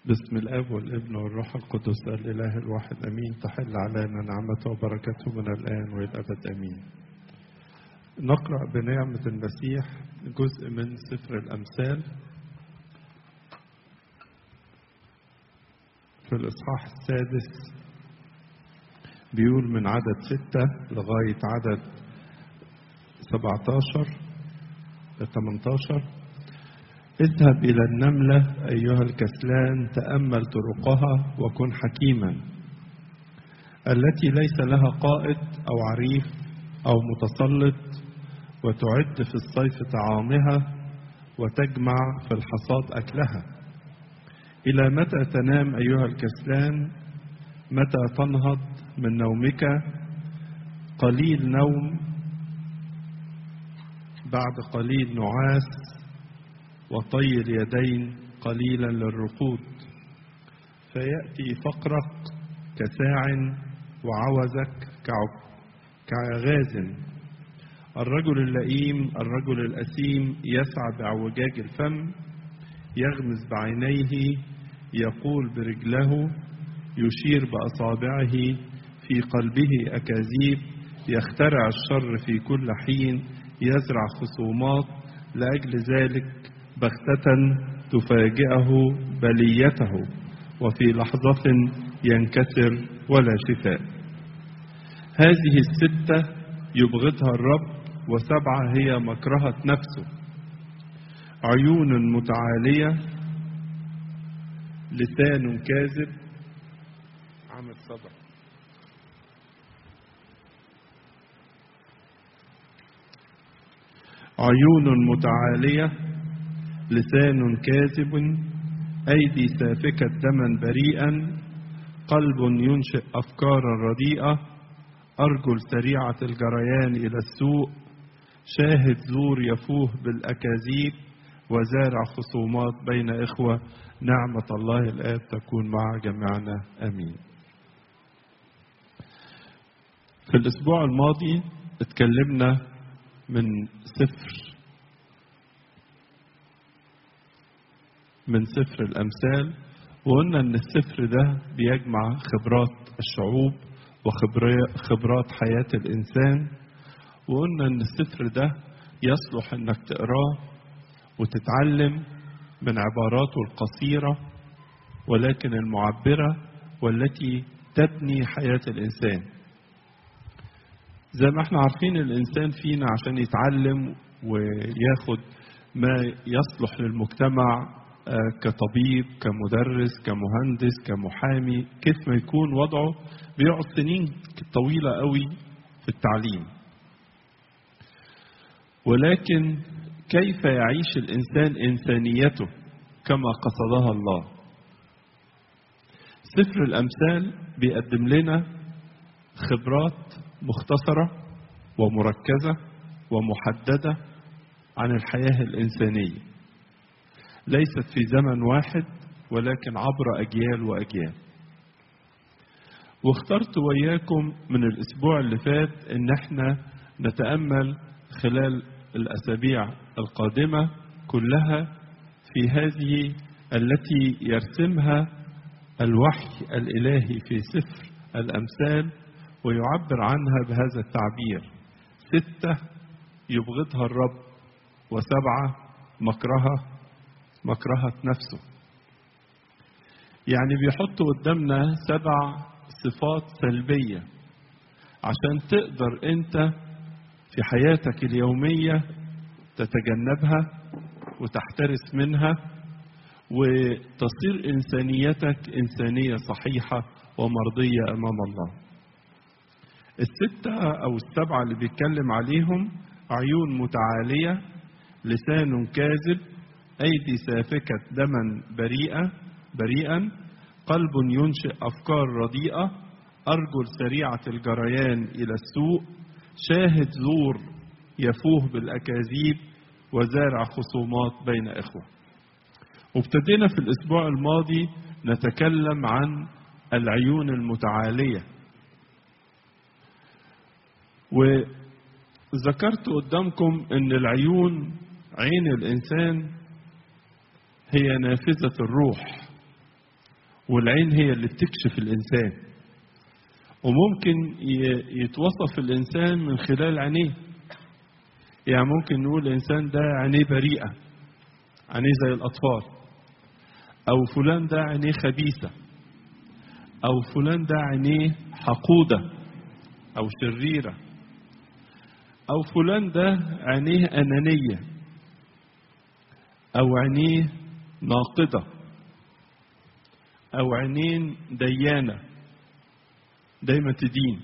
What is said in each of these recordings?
بسم الاب والابن والروح القدس الاله الواحد امين تحل علينا نعمته وبركته من الان والى الابد امين. نقرا بنعمه المسيح جزء من سفر الامثال في الاصحاح السادس بيقول من عدد ستة لغاية عدد 17 ل 18 اذهب إلى النملة أيها الكسلان تأمل طرقها وكن حكيما التي ليس لها قائد أو عريف أو متسلط وتعد في الصيف طعامها وتجمع في الحصاد أكلها إلى متى تنام أيها الكسلان متى تنهض من نومك قليل نوم بعد قليل نعاس وطي اليدين قليلا للرقود فيأتي فقرك كساع وعوزك كعغاز الرجل اللئيم الرجل الأسيم يسعى باعوجاج الفم يغمز بعينيه يقول برجله يشير بأصابعه في قلبه أكاذيب يخترع الشر في كل حين يزرع خصومات لأجل ذلك بغتة تفاجئه بليته وفي لحظة ينكسر ولا شفاء هذه الستة يبغضها الرب وسبعة هي مكرهة نفسه عيون متعالية لسان كاذب عمل صدر عيون متعالية لسان كاذب أيدي سافكة دما بريئا قلب ينشئ أفكارا رديئة أرجل سريعة الجريان إلى السوء شاهد زور يفوه بالأكاذيب وزارع خصومات بين إخوة نعمة الله الآب تكون مع جميعنا آمين في الأسبوع الماضي اتكلمنا من سفر من سفر الأمثال وقلنا إن السفر ده بيجمع خبرات الشعوب وخبرات حياة الإنسان وقلنا إن السفر ده يصلح إنك تقراه وتتعلم من عباراته القصيرة ولكن المعبرة والتي تبني حياة الإنسان زي ما احنا عارفين الإنسان فينا عشان يتعلم وياخد ما يصلح للمجتمع كطبيب كمدرس كمهندس كمحامي كيف ما يكون وضعه بيقعد سنين طويلة قوي في التعليم ولكن كيف يعيش الإنسان إنسانيته كما قصدها الله سفر الأمثال بيقدم لنا خبرات مختصرة ومركزة ومحددة عن الحياة الإنسانية ليست في زمن واحد ولكن عبر أجيال وأجيال واخترت وياكم من الأسبوع اللي فات إن احنا نتأمل خلال الأسابيع القادمة كلها في هذه التي يرسمها الوحي الإلهي في سفر الأمثال ويعبر عنها بهذا التعبير ستة يبغضها الرب وسبعة مكرهة مكرهة نفسه يعني بيحط قدامنا سبع صفات سلبية عشان تقدر انت في حياتك اليومية تتجنبها وتحترس منها وتصير إنسانيتك إنسانية صحيحة ومرضية أمام الله الستة أو السبعة اللي بيتكلم عليهم عيون متعالية لسان كاذب أيدي سافكة دما بريئة بريئا قلب ينشئ أفكار رديئة أرجل سريعة الجريان إلى السوء شاهد زور يفوه بالأكاذيب وزارع خصومات بين إخوة وابتدينا في الأسبوع الماضي نتكلم عن العيون المتعالية وذكرت قدامكم أن العيون عين الإنسان هي نافذة الروح والعين هي اللي بتكشف الإنسان وممكن يتوصف الإنسان من خلال عينيه يعني ممكن نقول الإنسان ده عينيه بريئة عينيه زي الأطفال أو فلان ده عينيه خبيثة أو فلان ده عينيه حقودة أو شريرة أو فلان ده عينيه أنانية أو عينيه ناقدة أو عينين ديانة دايما تدين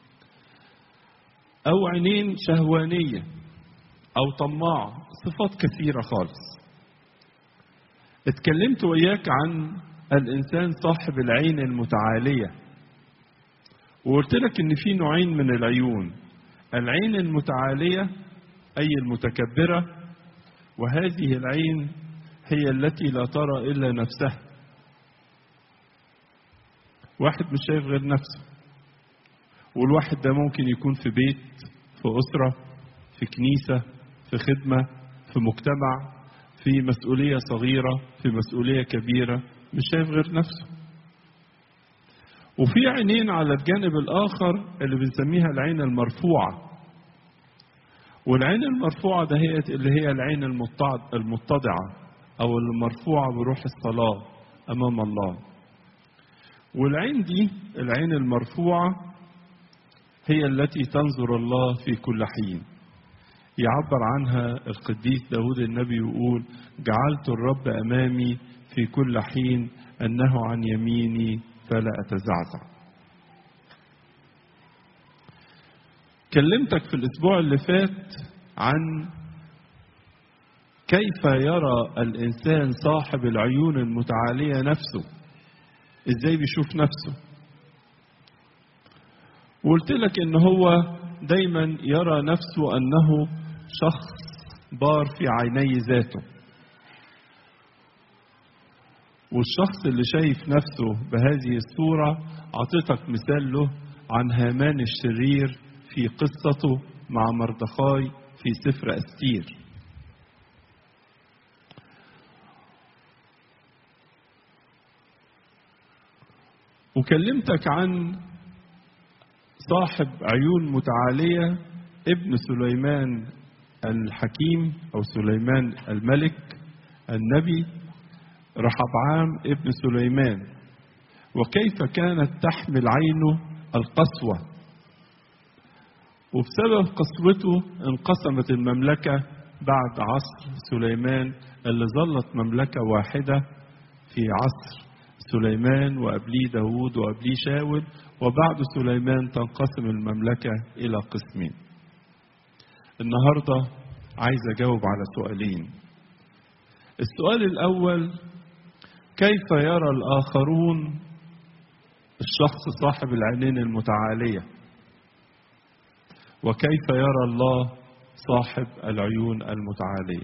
أو عينين شهوانية أو طماع صفات كثيرة خالص اتكلمت وياك عن الإنسان صاحب العين المتعالية وقلت لك إن في نوعين من العيون العين المتعالية أي المتكبرة وهذه العين هي التي لا ترى إلا نفسها واحد مش شايف غير نفسه والواحد ده ممكن يكون في بيت في أسرة في كنيسة في خدمة في مجتمع في مسؤولية صغيرة في مسؤولية كبيرة مش شايف غير نفسه وفي عينين على الجانب الآخر اللي بنسميها العين المرفوعة والعين المرفوعة ده هي اللي هي العين المتضعة أو المرفوعة بروح الصلاة أمام الله والعين دي العين المرفوعة هي التي تنظر الله في كل حين يعبر عنها القديس داود النبي ويقول جعلت الرب أمامي في كل حين أنه عن يميني فلا أتزعزع كلمتك في الأسبوع اللي فات عن كيف يرى الإنسان صاحب العيون المتعالية نفسه إزاي بيشوف نفسه وقلت لك إن هو دايما يرى نفسه أنه شخص بار في عيني ذاته والشخص اللي شايف نفسه بهذه الصورة أعطيتك مثال له عن هامان الشرير في قصته مع مردخاي في سفر أستير وكلمتك عن صاحب عيون متعالية ابن سليمان الحكيم أو سليمان الملك النبي رحبعام ابن سليمان وكيف كانت تحمل عينه القسوة وبسبب قسوته انقسمت المملكة بعد عصر سليمان اللي ظلت مملكة واحدة في عصر سليمان وقبليه داود وقبليه شاول وبعد سليمان تنقسم المملكة إلى قسمين النهاردة عايز أجاوب على سؤالين السؤال الأول كيف يرى الآخرون الشخص صاحب العينين المتعالية وكيف يرى الله صاحب العيون المتعالية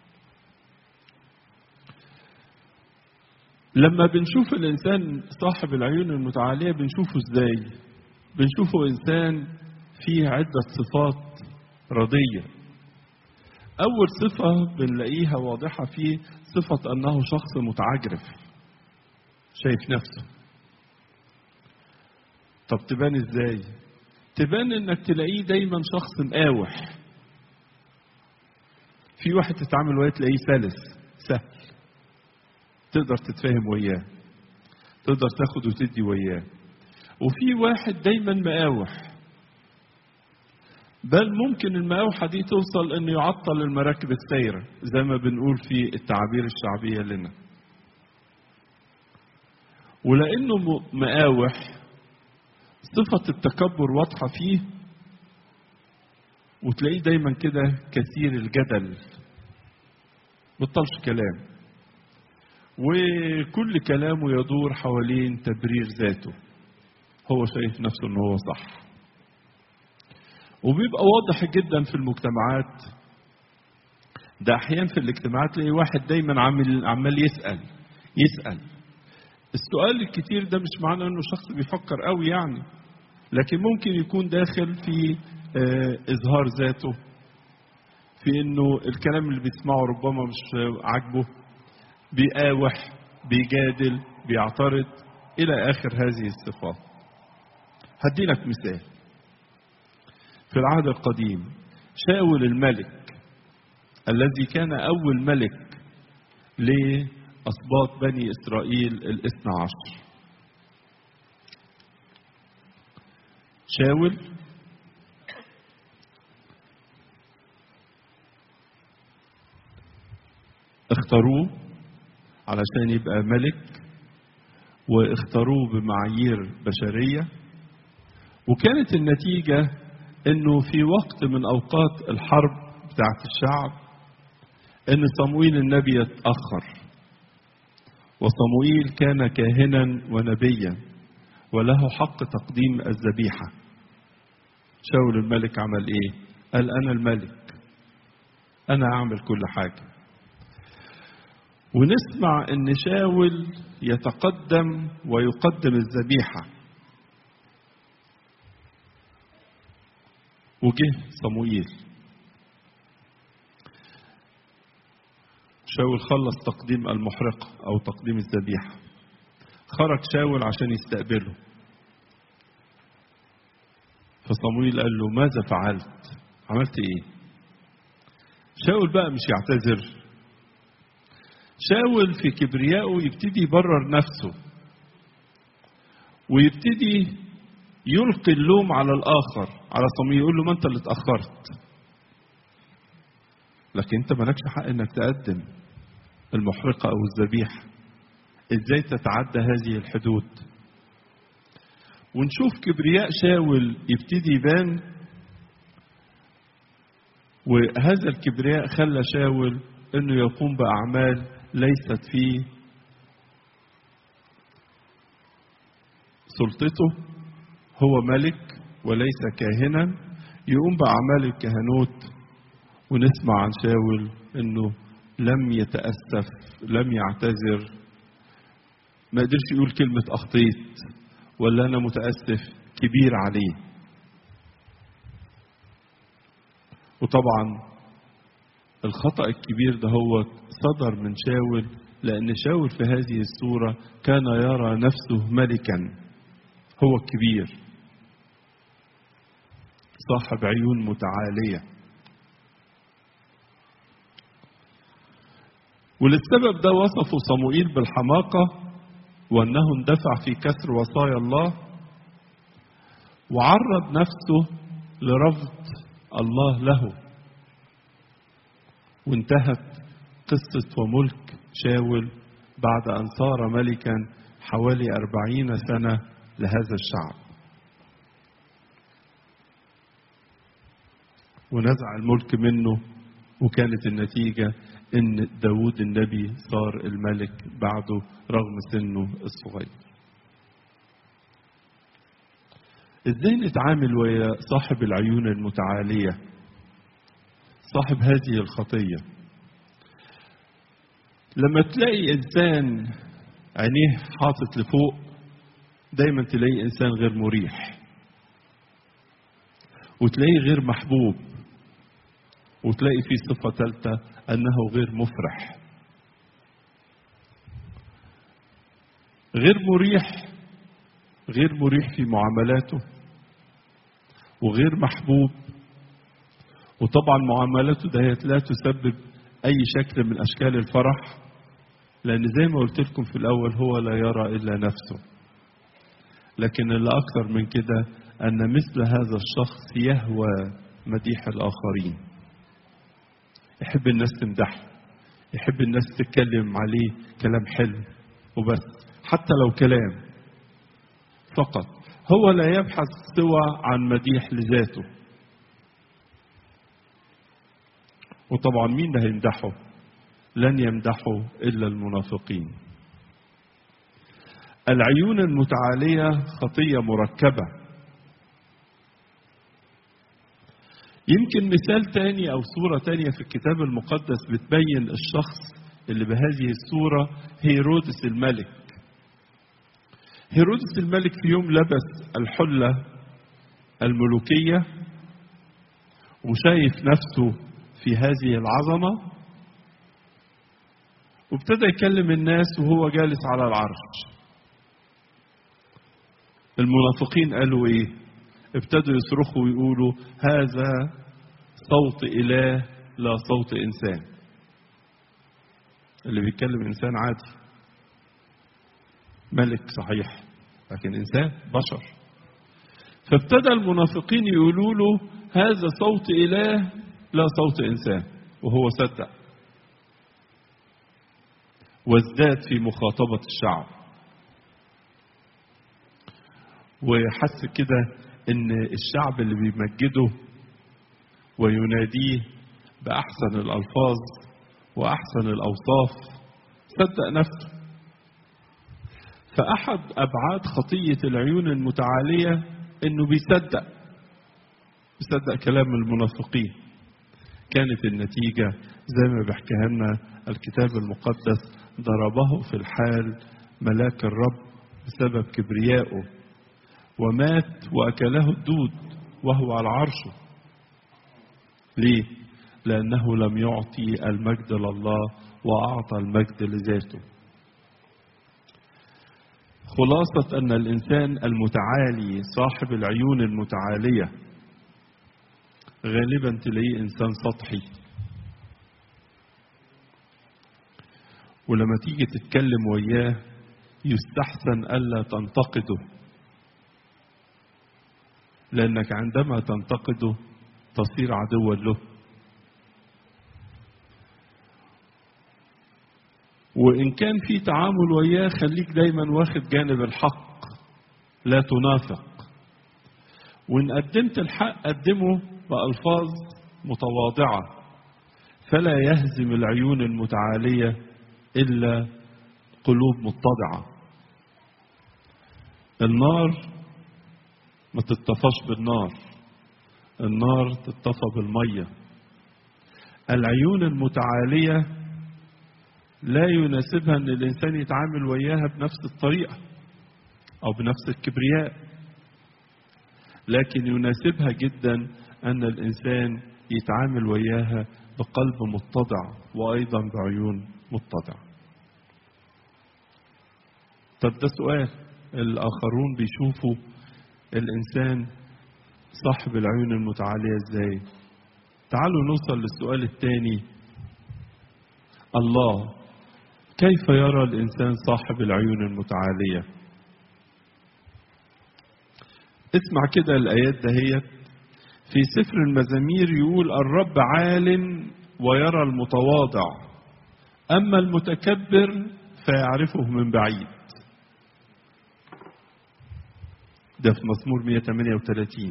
لما بنشوف الإنسان صاحب العيون المتعالية بنشوفه إزاي بنشوفه إنسان فيه عدة صفات رضية أول صفة بنلاقيها واضحة فيه صفة أنه شخص متعجرف شايف نفسه طب تبان إزاي تبان إنك تلاقيه دايما شخص مقاوح في واحد تتعامل وياه تلاقيه سلس سهل تقدر تتفاهم وياه تقدر تاخد وتدي وياه وفي واحد دايما مقاوح بل ممكن المقاوحة دي توصل انه يعطل المراكب السايرة زي ما بنقول في التعابير الشعبية لنا ولانه مقاوح صفة التكبر واضحة فيه وتلاقيه دايما كده كثير الجدل بطلش كلام وكل كلامه يدور حوالين تبرير ذاته هو شايف نفسه ان هو صح وبيبقى واضح جدا في المجتمعات ده احيانا في الاجتماعات تلاقي واحد دايما عامل عمال يسال يسال السؤال الكتير ده مش معناه انه شخص بيفكر قوي يعني لكن ممكن يكون داخل في آه اظهار ذاته في انه الكلام اللي بيسمعه ربما مش عاجبه بيقاوح بيجادل بيعترض إلى آخر هذه الصفات هدي لك مثال في العهد القديم شاول الملك الذي كان أول ملك لأسباط بني إسرائيل الاثنى عشر شاول اختاروه علشان يبقى ملك واختاروه بمعايير بشرية وكانت النتيجة انه في وقت من اوقات الحرب بتاعت الشعب ان صموئيل النبي يتأخر وصموئيل كان كاهنا ونبيا وله حق تقديم الذبيحة شاول الملك عمل ايه قال انا الملك انا اعمل كل حاجة ونسمع ان شاول يتقدم ويقدم الذبيحة وجه صموئيل شاول خلص تقديم المحرقة أو تقديم الذبيحة خرج شاول عشان يستقبله فصموئيل قال له ماذا فعلت عملت ايه شاول بقى مش يعتذر شاول في كبريائه يبتدي يبرر نفسه ويبتدي يلقي اللوم على الآخر على صموئيل يقول له ما أنت اللي اتأخرت لكن أنت مالكش حق إنك تقدم المحرقة أو الذبيحة إزاي تتعدى هذه الحدود ونشوف كبرياء شاول يبتدي يبان وهذا الكبرياء خلى شاول انه يقوم باعمال ليست في سلطته هو ملك وليس كاهنا يقوم باعمال الكهنوت ونسمع عن شاول انه لم يتاسف لم يعتذر ما قدرش يقول كلمه اخطيت ولا انا متاسف كبير عليه وطبعا الخطأ الكبير ده هو صدر من شاول لأن شاول في هذه الصورة كان يرى نفسه ملكا هو الكبير صاحب عيون متعالية وللسبب ده وصفه صموئيل بالحماقة وأنه اندفع في كسر وصايا الله وعرض نفسه لرفض الله له وانتهت قصة وملك شاول بعد أن صار ملكا حوالي أربعين سنة لهذا الشعب ونزع الملك منه وكانت النتيجة ان داود النبي صار الملك بعده رغم سنه الصغير ازاي نتعامل ويا صاحب العيون المتعالية صاحب هذه الخطية لما تلاقي انسان عينيه حاطط لفوق دايما تلاقي انسان غير مريح وتلاقيه غير محبوب وتلاقي في صفة ثالثة أنه غير مفرح غير مريح غير مريح في معاملاته وغير محبوب وطبعا معاملاته دهيت لا تسبب أي شكل من أشكال الفرح لأن زي ما قلت لكم في الأول هو لا يرى إلا نفسه لكن اللي أكثر من كده أن مثل هذا الشخص يهوى مديح الآخرين يحب الناس تمدحه يحب الناس تتكلم عليه كلام حلو وبس حتى لو كلام فقط هو لا يبحث سوى عن مديح لذاته وطبعا مين اللي هيمدحه لن يمدحه الا المنافقين العيون المتعاليه خطيه مركبه يمكن مثال تاني أو صورة تانية في الكتاب المقدس بتبين الشخص اللي بهذه الصورة هيرودس الملك هيرودس الملك في يوم لبس الحلة الملوكية وشايف نفسه في هذه العظمة وابتدى يكلم الناس وهو جالس على العرش المنافقين قالوا ايه ابتدوا يصرخوا ويقولوا هذا صوت اله لا صوت انسان اللي بيتكلم انسان عادي ملك صحيح لكن انسان بشر فابتدى المنافقين يقولوا له هذا صوت اله لا صوت انسان وهو صدق وازداد في مخاطبه الشعب وحس كده ان الشعب اللي بيمجده ويناديه باحسن الالفاظ واحسن الاوصاف صدق نفسه فاحد ابعاد خطيه العيون المتعاليه انه بيصدق بيصدق كلام المنافقين كانت النتيجه زي ما بيحكيها لنا الكتاب المقدس ضربه في الحال ملاك الرب بسبب كبريائه ومات واكله الدود وهو على عرشه ليه لانه لم يعطي المجد لله واعطى المجد لذاته خلاصه ان الانسان المتعالي صاحب العيون المتعاليه غالبا تلاقيه انسان سطحي ولما تيجي تتكلم وياه يستحسن الا تنتقده لانك عندما تنتقده تصير عدوا له وان كان في تعامل وياه خليك دايما واخد جانب الحق لا تنافق وان قدمت الحق قدمه بالفاظ متواضعه فلا يهزم العيون المتعاليه الا قلوب متضعه النار ما تتطفاش بالنار النار تتطفى بالميه العيون المتعاليه لا يناسبها ان الانسان يتعامل وياها بنفس الطريقه او بنفس الكبرياء لكن يناسبها جدا ان الانسان يتعامل وياها بقلب متضع وايضا بعيون متضعه طب ده سؤال الاخرون بيشوفوا الانسان صاحب العيون المتعاليه ازاي تعالوا نوصل للسؤال الثاني الله كيف يرى الانسان صاحب العيون المتعاليه اسمع كده الايات دهيت في سفر المزامير يقول الرب عال ويرى المتواضع اما المتكبر فيعرفه من بعيد ده في مزمور 138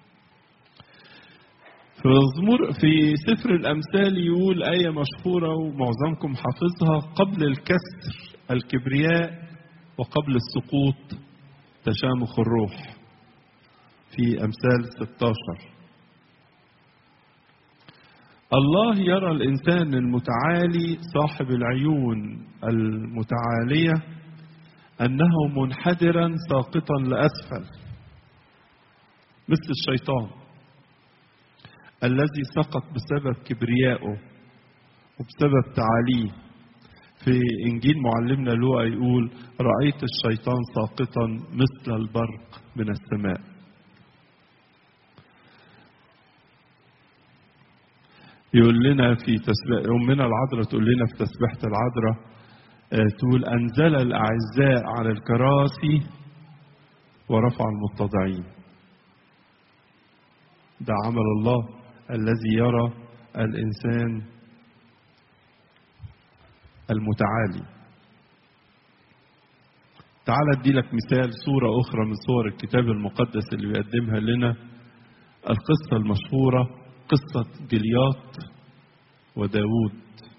في مزمور في سفر الأمثال يقول آية مشهورة ومعظمكم حافظها قبل الكسر الكبرياء وقبل السقوط تشامخ الروح في أمثال 16 الله يرى الإنسان المتعالي صاحب العيون المتعالية أنه منحدرا ساقطا لأسفل مثل الشيطان الذي سقط بسبب كبريائه وبسبب تعاليه في إنجيل معلمنا لوقا يقول رأيت الشيطان ساقطا مثل البرق من السماء يقول لنا في تسبيح أمنا العذراء تقول لنا في تسبيحة العذراء تقول أنزل الأعزاء على الكراسي ورفع المتضعين ده عمل الله الذي يرى الإنسان المتعالي تعال ادي لك مثال صورة أخرى من صور الكتاب المقدس اللي بيقدمها لنا القصة المشهورة قصة جلياط وداود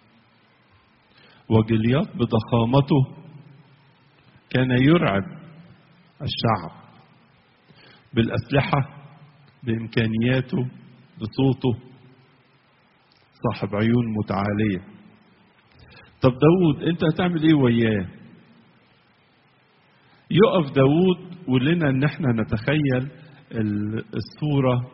وجلياط بضخامته كان يرعب الشعب بالأسلحة بإمكانياته بصوته صاحب عيون متعالية طب داود انت هتعمل ايه وياه يقف داود ولنا ان احنا نتخيل الصورة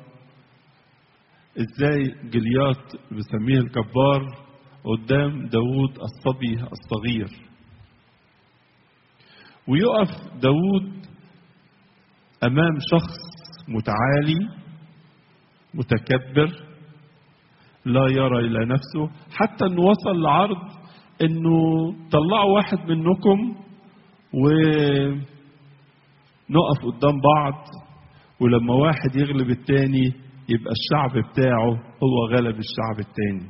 ازاي جليات بسميه الكبار قدام داود الصبي الصغير ويقف داود أمام شخص متعالي متكبر لا يرى إلى نفسه حتى أنه وصل لعرض أنه طلعوا واحد منكم ونقف قدام بعض ولما واحد يغلب التاني يبقى الشعب بتاعه هو غلب الشعب التاني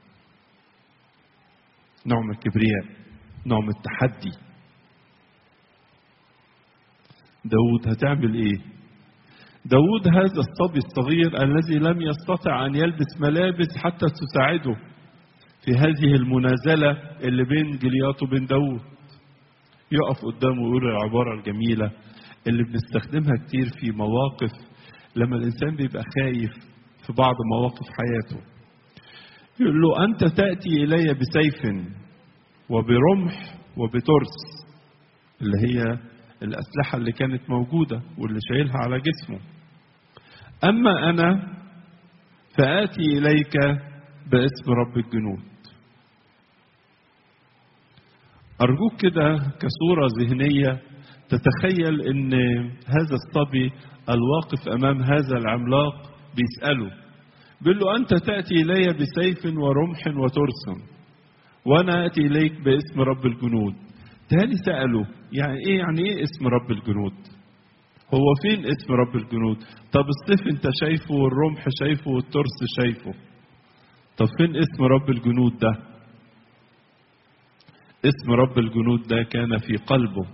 نوع من الكبرياء نوع من التحدي داود هتعمل ايه داود هذا الصبي الصغير الذي لم يستطع أن يلبس ملابس حتى تساعده في هذه المنازلة اللي بين جلياط وبين داود يقف قدامه ويقول العبارة الجميلة اللي بنستخدمها كتير في مواقف لما الإنسان بيبقى خايف في بعض مواقف حياته يقول له أنت تأتي إلي بسيف وبرمح وبترس اللي هي الأسلحة اللي كانت موجودة واللي شايلها على جسمه أما أنا فآتي إليك باسم رب الجنود أرجوك كده كصورة ذهنية تتخيل أن هذا الصبي الواقف أمام هذا العملاق بيسأله بيقول له أنت تأتي إلي بسيف ورمح وترس وأنا أتي إليك باسم رب الجنود تاني سأله يعني إيه يعني إيه اسم رب الجنود هو فين اسم رب الجنود طب السيف انت شايفه والرمح شايفه والترس شايفه طب فين اسم رب الجنود ده اسم رب الجنود ده كان في قلبه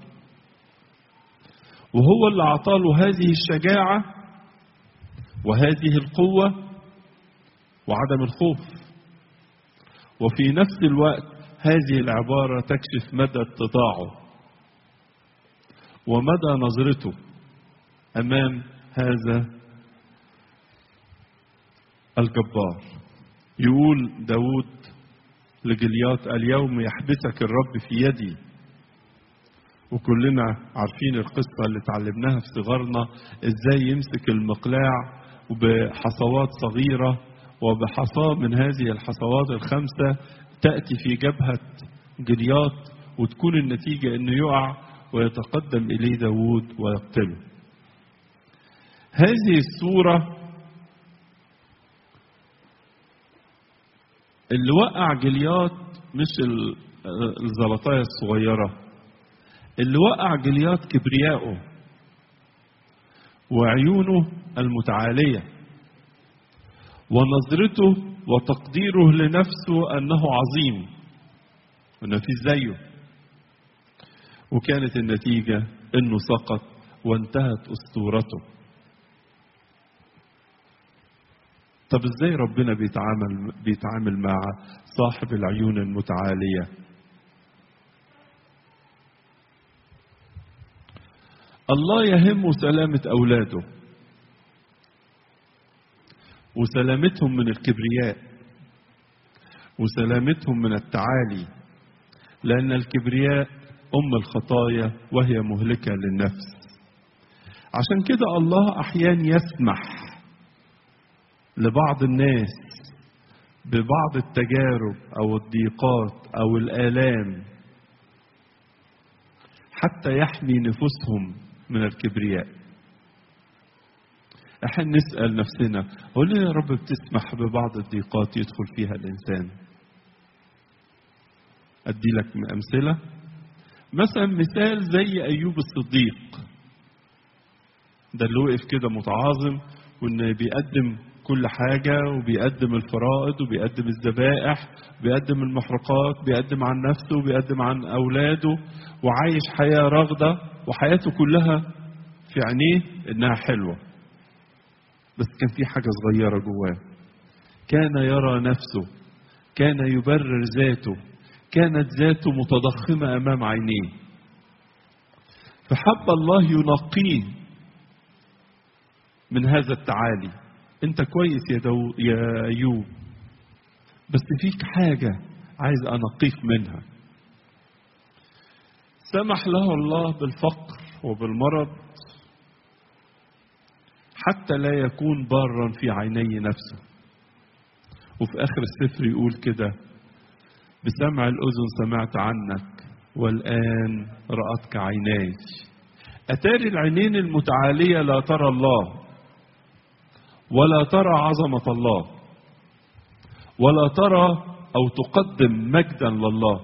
وهو اللي اعطاله هذه الشجاعه وهذه القوه وعدم الخوف وفي نفس الوقت هذه العباره تكشف مدى اتضاعه ومدى نظرته امام هذا الجبار يقول داود لجليات اليوم يحبسك الرب في يدي وكلنا عارفين القصة اللي اتعلمناها في صغرنا ازاي يمسك المقلاع وبحصوات صغيرة وبحصاة من هذه الحصوات الخمسة تأتي في جبهة جليات وتكون النتيجة انه يقع ويتقدم إليه داود ويقتله هذه الصورة اللي وقع جليات مش الزلطاية الصغيرة اللي وقع جليات كبرياءه وعيونه المتعالية ونظرته وتقديره لنفسه أنه عظيم وأنه في زيه وكانت النتيجة أنه سقط وانتهت أسطورته طب ازاي ربنا بيتعامل بيتعامل مع صاحب العيون المتعاليه الله يهمه سلامه اولاده وسلامتهم من الكبرياء وسلامتهم من التعالي لان الكبرياء ام الخطايا وهي مهلكه للنفس عشان كده الله احيانا يسمح لبعض الناس ببعض التجارب او الضيقات او الالام حتى يحمي نفوسهم من الكبرياء احنا نسال نفسنا هو ليه يا رب بتسمح ببعض الضيقات يدخل فيها الانسان ادي لك امثله مثلا مثال زي ايوب الصديق ده اللي وقف كده متعاظم وان بيقدم كل حاجة وبيقدم الفرائض وبيقدم الذبائح بيقدم المحرقات بيقدم عن نفسه وبيقدم عن أولاده وعايش حياة راغدة وحياته كلها في عينيه إنها حلوة بس كان في حاجة صغيرة جواه كان يرى نفسه كان يبرر ذاته كانت ذاته متضخمة أمام عينيه فحب الله ينقيه من هذا التعالي انت كويس يا دو يا ايوب بس فيك حاجه عايز انقيك منها سمح له الله بالفقر وبالمرض حتى لا يكون بارا في عيني نفسه وفي اخر السفر يقول كده بسمع الاذن سمعت عنك والان راتك عيناي أتاري العينين المتعالية لا ترى الله ولا ترى عظمة الله ولا ترى أو تقدم مجدا لله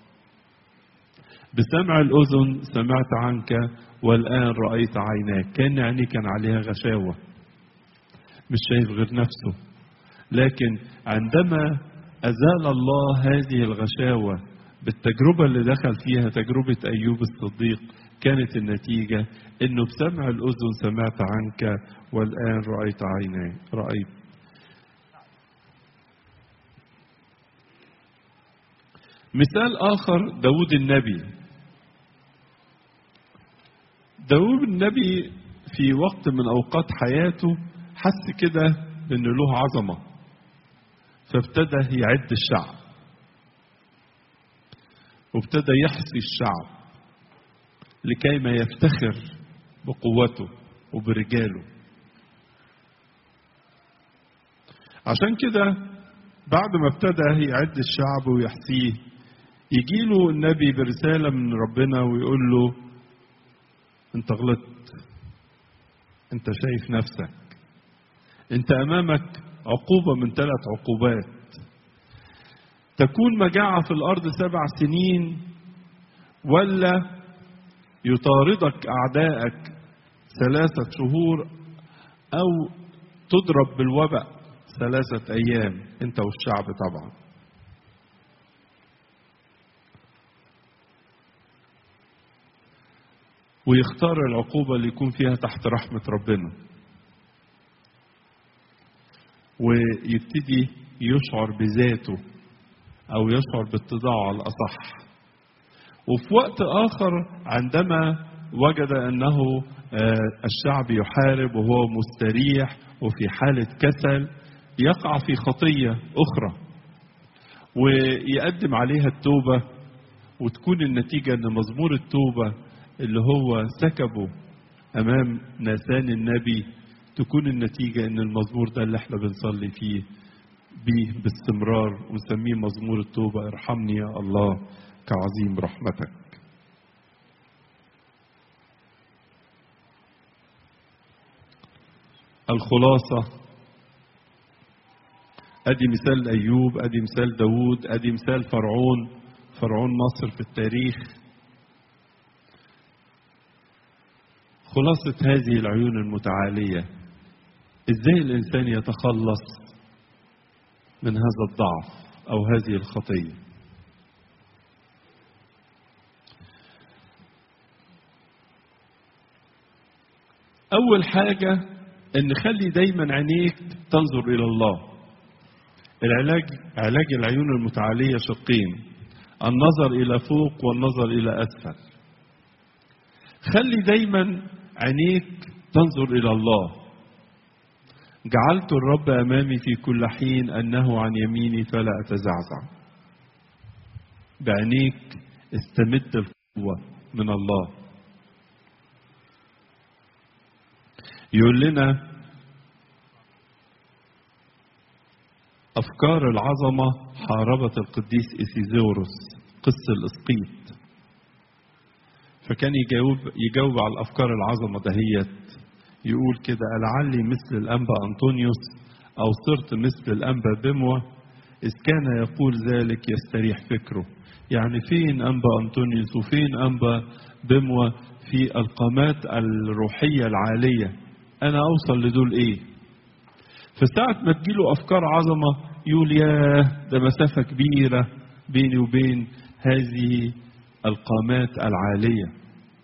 بسمع الأذن سمعت عنك والآن رأيت عيناك كان عيني كان عليها غشاوة مش شايف غير نفسه لكن عندما أزال الله هذه الغشاوة بالتجربة اللي دخل فيها تجربة أيوب الصديق كانت النتيجة إنه بسمع الأذن سمعت عنك والآن رأيت عيناي رأيت مثال آخر داود النبي داود النبي في وقت من أوقات حياته حس كده إن له عظمة فابتدى يعد الشعب وابتدى يحصي الشعب لكي ما يفتخر بقوته وبرجاله عشان كده بعد ما ابتدى يعد الشعب ويحصيه يجي له النبي برسالة من ربنا ويقول له انت غلطت انت شايف نفسك انت امامك عقوبة من ثلاث عقوبات تكون مجاعة في الأرض سبع سنين ولا يطاردك أعدائك ثلاثة شهور أو تضرب بالوباء ثلاثة أيام أنت والشعب طبعا ويختار العقوبة اللي يكون فيها تحت رحمة ربنا ويبتدي يشعر بذاته أو يشعر باتضاعه على الأصح وفي وقت آخر عندما وجد أنه الشعب يحارب وهو مستريح وفي حالة كسل يقع في خطية أخرى ويقدم عليها التوبة وتكون النتيجة أن مزمور التوبة اللي هو سكبه أمام ناسان النبي تكون النتيجة أن المزمور ده اللي احنا بنصلي فيه بيه باستمرار ونسميه مزمور التوبة ارحمني يا الله كعظيم رحمتك الخلاصة ادي مثال ايوب ادي مثال داوود ادي مثال فرعون فرعون مصر في التاريخ خلاصة هذه العيون المتعالية ازاي الانسان يتخلص من هذا الضعف او هذه الخطيه اول حاجه ان خلي دايما عينيك تنظر الى الله العلاج علاج العيون المتعاليه شقين النظر الى فوق والنظر الى اسفل خلي دايما عينيك تنظر الى الله جعلت الرب امامي في كل حين انه عن يميني فلا اتزعزع بعينيك استمد القوه من الله يقول لنا افكار العظمه حاربت القديس ايثيزوروس قس الاسقيط فكان يجاوب يجاوب على الافكار العظمه دهيت يقول كده لعلي مثل الأنبا أنطونيوس أو صرت مثل الأنبا بموة إذ كان يقول ذلك يستريح فكره يعني فين أنبا أنطونيوس وفين أنبا بموة في القامات الروحية العالية أنا أوصل لدول إيه فساعة ما تجيله أفكار عظمة يقول ياه ده مسافة كبيرة بيني وبين هذه القامات العاليه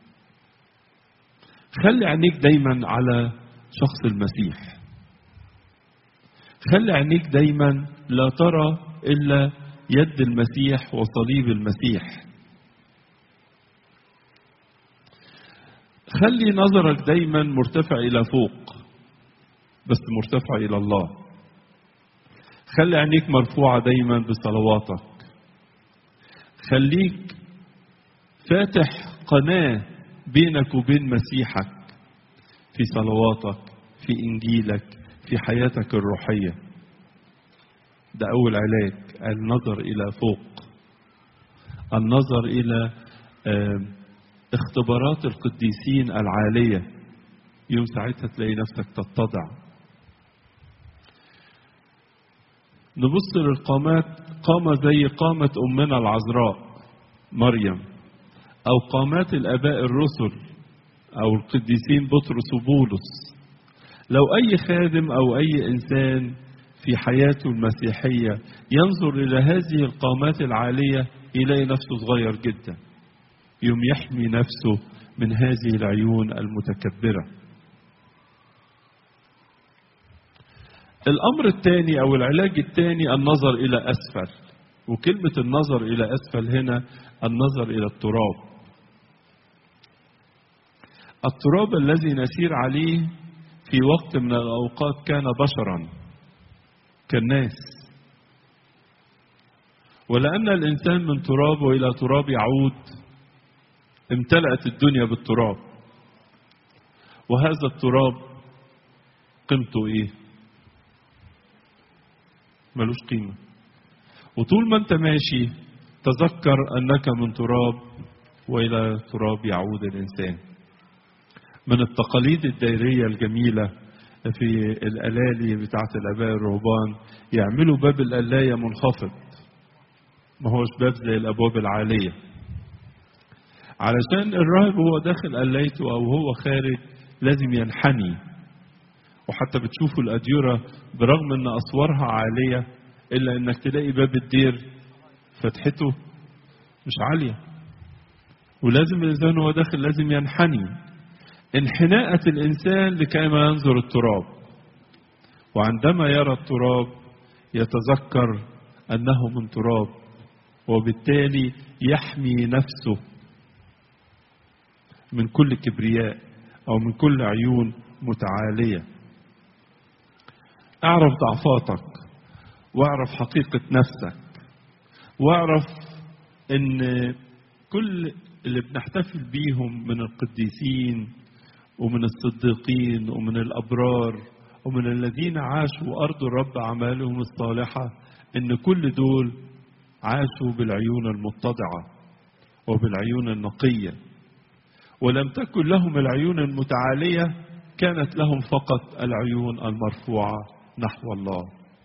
خلي عينيك دايما على شخص المسيح خلي عينيك دايما لا ترى الا يد المسيح وصليب المسيح خلي نظرك دايما مرتفع الى فوق بس مرتفع الى الله خلي عينيك مرفوعه دايما بصلواتك خليك فاتح قناه بينك وبين مسيحك في صلواتك في انجيلك في حياتك الروحيه ده اول علاج النظر الى فوق النظر الى اختبارات القديسين العالية يوم ساعتها تلاقي نفسك تتضع نبص للقامات قامة زي قامة أمنا العذراء مريم أو قامات الآباء الرسل أو القديسين بطرس وبولس لو أي خادم أو أي إنسان في حياته المسيحية ينظر إلى هذه القامات العالية يلاقي نفسه صغير جدا يوم يحمي نفسه من هذه العيون المتكبرة الأمر الثاني أو العلاج الثاني النظر إلى أسفل وكلمة النظر إلى أسفل هنا النظر إلى التراب التراب الذي نسير عليه في وقت من الأوقات كان بشرا كالناس ولأن الإنسان من تراب وإلى تراب يعود امتلأت الدنيا بالتراب وهذا التراب قيمته إيه؟ ملوش قيمة وطول ما أنت ماشي تذكر أنك من تراب وإلى تراب يعود الإنسان من التقاليد الدائرية الجميلة في الألالي بتاعت الآباء الرهبان يعملوا باب القلاية منخفض ما هوش باب زي الأبواب العالية علشان الراهب هو داخل قلايته أو هو خارج لازم ينحني وحتى بتشوفوا الأديرة برغم أن أسوارها عالية إلا أنك تلاقي باب الدير فتحته مش عالية ولازم الإنسان وهو داخل لازم ينحني انحناءة الإنسان لكيما ينظر التراب وعندما يرى التراب يتذكر أنه من تراب وبالتالي يحمي نفسه من كل كبرياء أو من كل عيون متعالية اعرف ضعفاتك واعرف حقيقة نفسك واعرف ان كل اللي بنحتفل بيهم من القديسين ومن الصديقين ومن الأبرار ومن الذين عاشوا أرض الرب أعمالهم الصالحة إن كل دول عاشوا بالعيون المتضعة وبالعيون النقية ولم تكن لهم العيون المتعالية كانت لهم فقط العيون المرفوعة نحو الله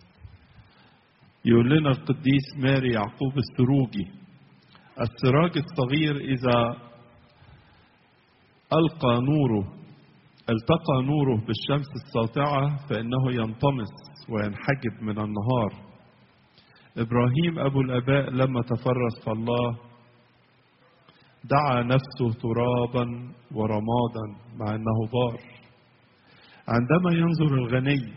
يقول لنا القديس ماري يعقوب السروجي السراج الصغير إذا ألقى نوره التقى نوره بالشمس الساطعة فإنه ينطمس وينحجب من النهار إبراهيم أبو الآباء لما تفرس في الله دعا نفسه ترابا ورمادا مع أنه بار عندما ينظر الغني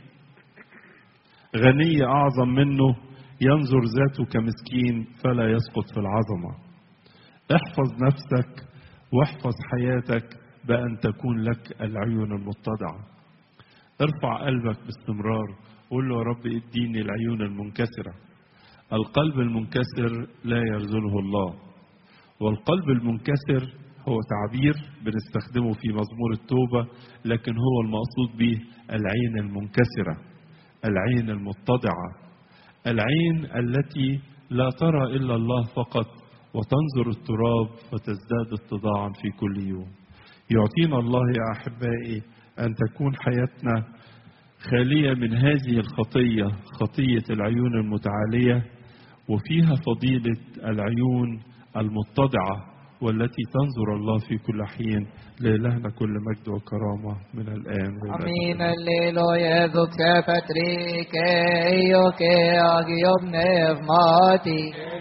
غني أعظم منه ينظر ذاته كمسكين فلا يسقط في العظمة احفظ نفسك واحفظ حياتك بأن تكون لك العيون المتضعة ارفع قلبك باستمرار قول له يا رب اديني العيون المنكسرة القلب المنكسر لا يرزله الله والقلب المنكسر هو تعبير بنستخدمه في مزمور التوبة لكن هو المقصود به العين المنكسرة العين المتضعة العين التي لا ترى إلا الله فقط وتنظر التراب فتزداد اتضاعا في كل يوم يعطينا الله يا أحبائي أن تكون حياتنا خالية من هذه الخطية خطية العيون المتعالية وفيها فضيلة العيون المتضعة والتي تنظر الله في كل حين لإلهنا كل مجد وكرامة من الآن والأبد Amin alleluia duxe Patrice io che agio pneumati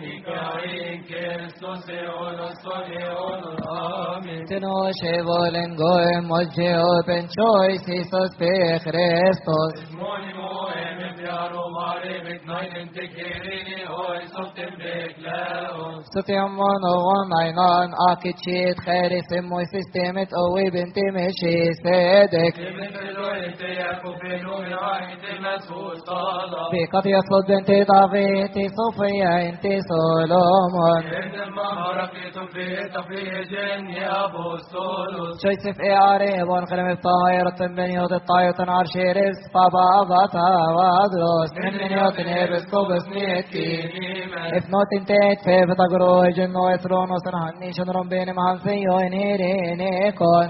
Tenoce volengo e mogeo penchoi si sospe Christos Sutiamon ogon aynan akitchit خارف موي سيستمت قوي بنت مشي سيدك بقد يصد بنت دافيد صوفيا انت سولومون شيسف اي عريب ونقلم الطايرة بن يوض الطايرة عرشي رزق بابا باتا وادرو Dios, men men jag till nebes kobes neti. If not in tet fe betagro jen no etron och sen han ni känner om benen med han säger jag en här en ekon.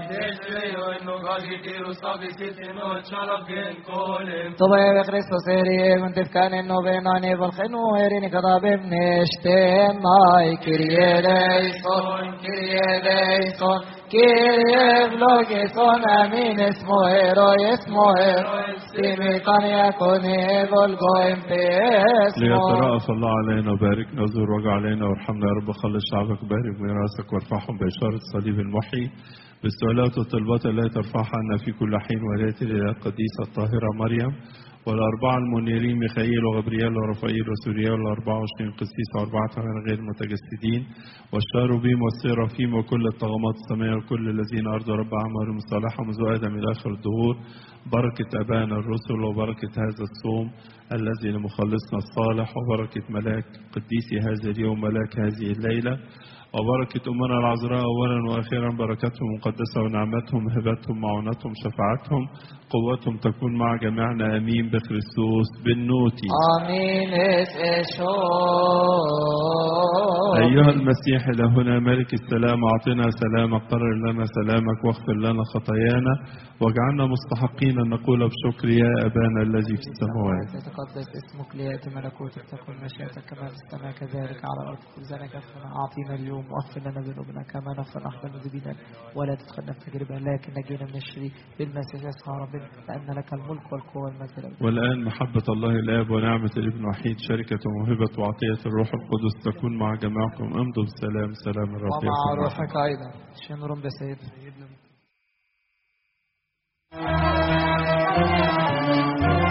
طبعا يا كريستوس هيري كنت في كان انه بيناني بالخنو هيري كذا بمنشتين ماي كريه ليسون كريه ليسون كريه بلوكيسون امين اسمه هيرو اسمه هيرو سيميطان يكون هيبول قويم في اسمه ليترأف الله علينا وباركنا وزور وجع علينا وارحمنا يا رب خلص شعبك بارك ميراثك وارفعهم بإشارة الصليب المحيي بالسؤالات والطلبات التي ترفعها عنا في كل حين ولاتي إلى القديسة الطاهرة مريم والأربعة المنيرين ميخائيل وغبريال ورفائيل وسوريال والأربعة وعشرين قسيس وأربعة من غير متجسدين والشاروبيم والسيرافيم وكل الطغمات السماء وكل الذين أرضوا رب أعمالهم الصالحة منذ آدم إلى آخر الدهور بركة أبانا الرسل وبركة هذا الصوم الذي لمخلصنا الصالح وبركة ملاك قديسي هذا اليوم ملاك هذه الليلة وبركة أمنا العذراء أولا وأخيرا بركتهم مقدسة ونعمتهم هبتهم معونتهم شفاعتهم قوتهم تكون مع جميعنا أمين بخريستوس بالنوتي امين اس اشو أيها المسيح إلهنا ملك السلام أعطنا سلامك قرر لنا سلامك واغفر لنا خطايانا واجعلنا مستحقين أن نقول بشكر يا أبانا الذي في السماوات يتقدس اسمك ليأتي ملكوتك تكن مشيئتك كما في السماء كذلك على الأرض خبزنا كفنا أعطينا اليوم واغفر لنا ذنوبنا كما نغفر نحن المذنبين ولا تدخلنا في تجربة لكن نجينا من الشرير بالمسيح يسوع ربنا لأن لك الملك والقوة والمجد والأبد. والآن محبة الله الآب ونعمة الابن الوحيد شركة وموهبة وعطية الروح القدس تكون مع جميعكم امضوا بسلام سلام الرب ومع يكون معكم. روحك أيضا شنو بسيد Thank